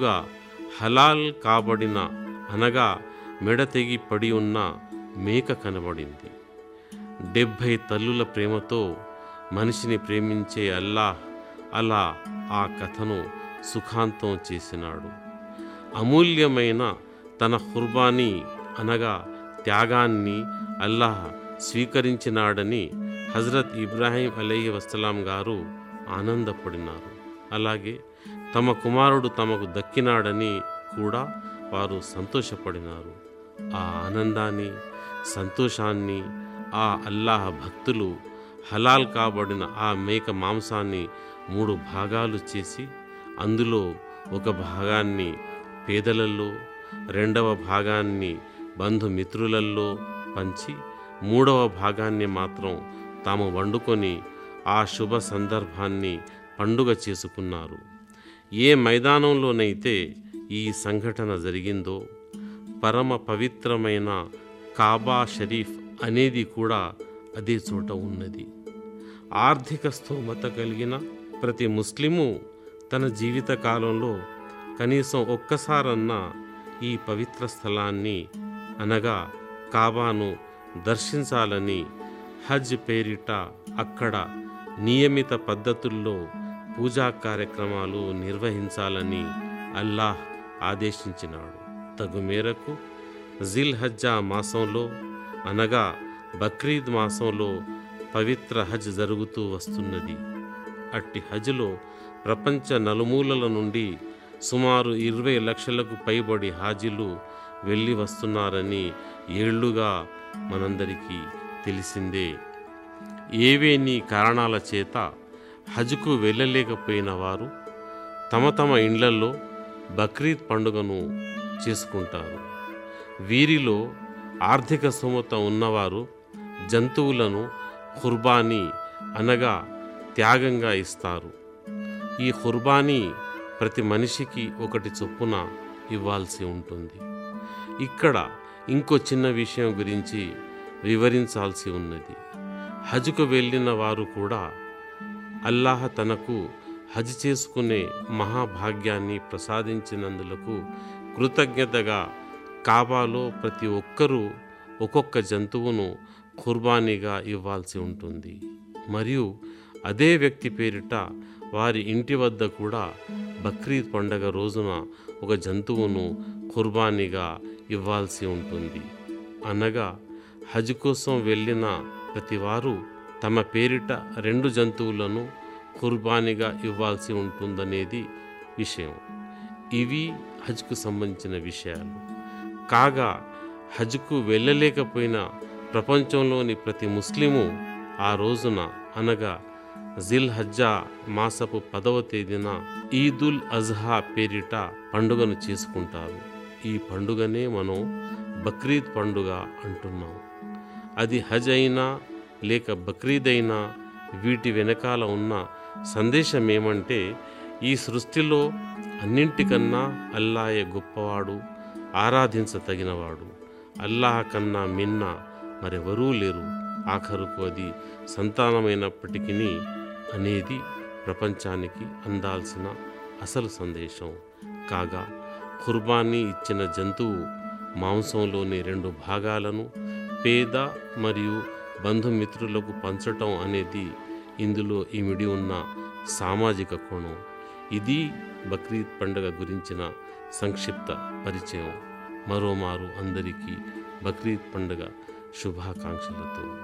వైపుగా హలాల్ కాబడిన అనగా మెడ తెగి పడి ఉన్న మేక కనబడింది డెబ్భై తల్లుల ప్రేమతో మనిషిని ప్రేమించే అల్లాహ్ అలా ఆ కథను సుఖాంతం చేసినాడు అమూల్యమైన తన హుర్బానీ అనగా త్యాగాన్ని అల్లాహ్ స్వీకరించినాడని హజరత్ ఇబ్రాహీం అలీ వసలాం గారు ఆనందపడినారు అలాగే తమ కుమారుడు తమకు దక్కినాడని కూడా వారు సంతోషపడినారు ఆ ఆనందాన్ని సంతోషాన్ని ఆ అల్లాహ్ భక్తులు హలాల్ కాబడిన ఆ మేక మాంసాన్ని మూడు భాగాలు చేసి అందులో ఒక భాగాన్ని పేదలలో రెండవ భాగాన్ని బంధుమిత్రులలో పంచి మూడవ భాగాన్ని మాత్రం తాము వండుకొని ఆ శుభ సందర్భాన్ని పండుగ చేసుకున్నారు ఏ మైదానంలోనైతే ఈ సంఘటన జరిగిందో పరమ పవిత్రమైన కాబా షరీఫ్ అనేది కూడా అదే చోట ఉన్నది ఆర్థిక స్తోమత కలిగిన ప్రతి ముస్లిము తన జీవిత కాలంలో కనీసం ఒక్కసారన్నా ఈ పవిత్ర స్థలాన్ని అనగా కాబాను దర్శించాలని హజ్ పేరిట అక్కడ నియమిత పద్ధతుల్లో పూజా కార్యక్రమాలు నిర్వహించాలని అల్లాహ్ ఆదేశించినాడు తగు మేరకు జిల్ హజ్జా మాసంలో అనగా బక్రీద్ మాసంలో పవిత్ర హజ్ జరుగుతూ వస్తున్నది అట్టి హజ్లో ప్రపంచ నలుమూలల నుండి సుమారు ఇరవై లక్షలకు పైబడి హాజీలు వెళ్ళి వస్తున్నారని ఏళ్లుగా మనందరికీ తెలిసిందే ఏవేని కారణాల చేత హజ్కు వెళ్ళలేకపోయిన వారు తమ తమ ఇండ్లలో బక్రీద్ పండుగను చేసుకుంటారు వీరిలో ఆర్థిక స్తోమత ఉన్నవారు జంతువులను ఖుర్బానీ అనగా త్యాగంగా ఇస్తారు ఈ ఖుర్బానీ ప్రతి మనిషికి ఒకటి చొప్పున ఇవ్వాల్సి ఉంటుంది ఇక్కడ ఇంకో చిన్న విషయం గురించి వివరించాల్సి ఉన్నది హజ్కు వెళ్ళిన వారు కూడా అల్లాహ్ తనకు హజ్ చేసుకునే మహాభాగ్యాన్ని ప్రసాదించినందులకు కృతజ్ఞతగా కాబాలో ప్రతి ఒక్కరూ ఒక్కొక్క జంతువును ఖుర్బానీగా ఇవ్వాల్సి ఉంటుంది మరియు అదే వ్యక్తి పేరిట వారి ఇంటి వద్ద కూడా బక్రీద్ పండగ రోజున ఒక జంతువును ఖుర్బానీగా ఇవ్వాల్సి ఉంటుంది అనగా హజ్ కోసం వెళ్ళిన ప్రతివారు తమ పేరిట రెండు జంతువులను ఖుర్బానీగా ఇవ్వాల్సి ఉంటుందనేది విషయం ఇవి హజ్కు సంబంధించిన విషయాలు కాగా హజ్కు వెళ్ళలేకపోయిన ప్రపంచంలోని ప్రతి ముస్లిము ఆ రోజున అనగా జిల్ హజ్జా మాసపు పదవ తేదీన ఈదుల్ అజ్హా పేరిట పండుగను చేసుకుంటారు ఈ పండుగనే మనం బక్రీద్ పండుగ అంటున్నాం అది హజ్ అయినా లేక బక్రీద్ అయినా వీటి వెనకాల ఉన్న సందేశం ఏమంటే ఈ సృష్టిలో అన్నింటికన్నా అల్లాయే గొప్పవాడు ఆరాధించతగినవాడు అల్లాహ్ కన్నా మిన్న మరెవరూ లేరు ఆఖరుకు అది సంతానమైనప్పటికీ అనేది ప్రపంచానికి అందాల్సిన అసలు సందేశం కాగా ఖుర్బానీ ఇచ్చిన జంతువు మాంసంలోని రెండు భాగాలను పేద మరియు బంధుమిత్రులకు పంచటం అనేది ఇందులో ఇమిడి ఉన్న సామాజిక కోణం ఇది బక్రీద్ పండుగ గురించిన సంక్షిప్త పరిచయం మరోమారు అందరికీ బక్రీద్ పండుగ శుభాకాంక్షలతో